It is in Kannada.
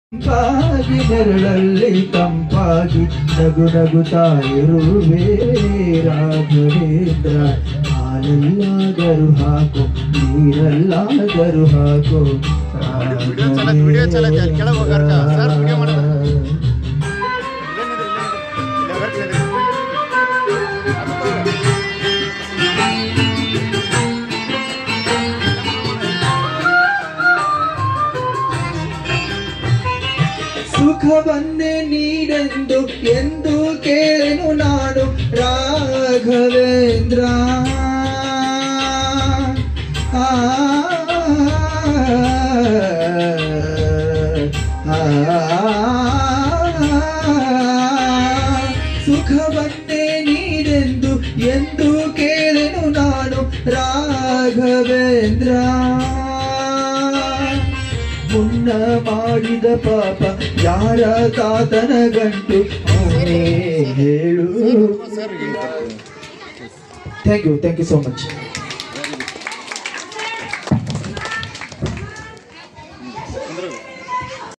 ತಂಪಾಗಿ ನೆರಳಲ್ಲಿ ತಂಪಾಗಿ ನಗು ನಗುತ್ತಾ ಇರುವೆ ರಾಘವೇಂದ್ರ ಹಾಲಲ್ಲಾದರೂ ಹಾಕು ನೀರಲ್ಲಾದರೂ ಹಾಕು ವಿಡಿಯೋ ಚಾಲತ್, ವಿಡಿಯೋ ಚಾಲತ್, ಅಲ್ಲಿ ಕೆಳಗ್ ಹೋಗಾರ್ಕ? ಸರ್, ವಿಡಿಯೋ ಮಾಡೋದು. ಸುಖವನ್ನೇ ನೀಡೆಂದು ಎಂದು ಕೇಳೆನು ನಾನು ರಾಘವೇಂದ್ರ ಆ, ಆ, ಸುಖವನ್ನೇ ನೀಡೆಂದು ಎಂದು ಕೇಳೆನು ನಾನು ರಾಘವೇಂದ್ರ ಮುನ್ನ ಮಾಡಿದ ಪಾಪ ಯಾರ ತಾತನ ಗಂಟು ಅವನೇ ಹೇಳು sir thank you thank you so much